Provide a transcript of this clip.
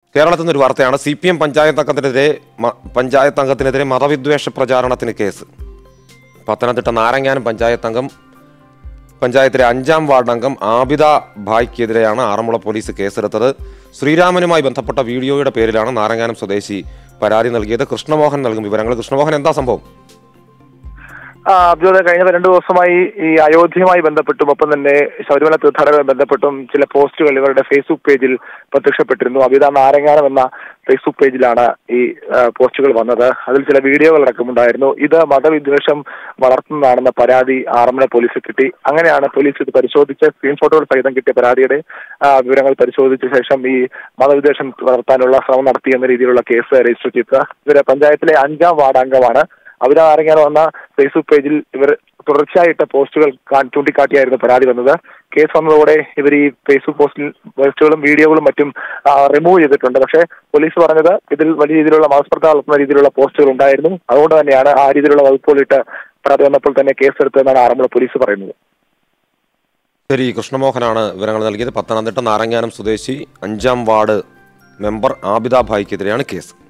കേരളത്തിൽ നിന്നൊരു വാർത്തയാണ് സി പി എം പഞ്ചായത്ത് അംഗത്തിനെതിരെ മ- പഞ്ചായത്ത് അംഗത്തിനെതിരെ മതവിദ്വേഷ പ്രചാരണത്തിന് കേസ് പത്തനംതിട്ട നാരങ്ങാനം പഞ്ചായത്ത് അംഗം പഞ്ചായത്തിലെ അഞ്ചാം വാർഡ് അംഗം ആബിദ ഭായ്ക്കെതിരെയാണ് ആറന്മുള പോലീസ് കേസെടുത്തത് ശ്രീരാമനുമായി ബന്ധപ്പെട്ട വീഡിയോയുടെ പേരിലാണ് നാരങ്ങാനം സ്വദേശി പരാതി നൽകിയത് കൃഷ്ണമോഹൻ നൽകും വിവരങ്ങൾ കൃഷ്ണമോഹൻ എന്താ സംഭവം ആ, അബ്ജോദ് കഴിഞ്ഞ രണ്ട് ദിവസമായി ഈ അയോധ്യയുമായി ബന്ധപ്പെട്ടും ഒപ്പം തന്നെ ശബരിമല തീർത്ഥാടകരുമായി ബന്ധപ്പെട്ടും ചില പോസ്റ്റുകൾ ഇവരുടെ ഫേസ്ബുക്ക് പേജിൽ പ്രത്യക്ഷപ്പെട്ടിരുന്നു അബിത നാരങ്ങാനം എന്ന ഫേസ്ബുക്ക് പേജിലാണ് ഈ ആ, പോസ്റ്റുകൾ വന്നത് അതിൽ ചില വീഡിയോകൾ അടക്കമുണ്ടായിരുന്നു ഇത് മതവിദ്വേഷം വളർത്തുന്നതാണെന്ന പരാതി ആറന്മുള പോലീസ് കിട്ടി അങ്ങനെയാണ് പോലീസ് ഇത് പരിശോധിച്ച് സ്ക്രീൻഷോട്ടുകൾ സഹിതം കിട്ടിയ പരാതിയുടെ ആ, വിവരങ്ങൾ പരിശോധിച്ച ശേഷം ഈ മതവിദ്വേഷം വളർത്താനുള്ള ശ്രമം നടത്തി എന്ന രീതിയിലുള്ള കേസ് രജിസ്റ്റർ ചെയ്തത് ഇവര് പഞ്ചായത്തിലെ അഞ്ചാം വാർഡ് അംഗമാണ് അവിടെ ആരെങ്കിലും വന്ന ഫേസ്ബുക്ക് പേജിൽ ഇവർ തുടർച്ചയായിട്ട പോസ്റ്റുകൾ കാ- ചൂണ്ടിക്കാട്ടിയായിരുന്നു പരാതി വന്നത് കേസ് വന്നതോടെ ഇവർ ഈ ഫേസ്ബുക്ക് പോസ്റ്റിൽ പോസ്റ്റുകളും വീഡിയോകളും മറ്റും റിമൂവ് ചെയ്തിട്ടുണ്ട് പക്ഷേ പോലീസ് പറഞ്ഞത് ഇതിൽ വലിയ രീതിയിലുള്ള മതസ്പർദ്ധ വളർത്തുന്ന രീതിയിലുള്ള പോസ്റ്റുകൾ ഉണ്ടായിരുന്നു അതുകൊണ്ട് തന്നെയാണ് ആ രീതിയിലുള്ള വകുപ്പുകളിട്ട് പരാതി വന്നപ്പോൾ തന്നെ കേസെടുത്തതെന്നാണ് ആറന്മുള പോലീസ് പറയുന്നത് ശരി കൃഷ്ണമോഹനാണ് വിവരങ്ങൾ നൽകിയത് പത്തനംതിട്ട നാരങ്ങാനം സ്വദേശി അഞ്ചാം വാർഡ് മെമ്പർ ആബിദ ഭായ്ക്കെതിരെയാണ് കേസ്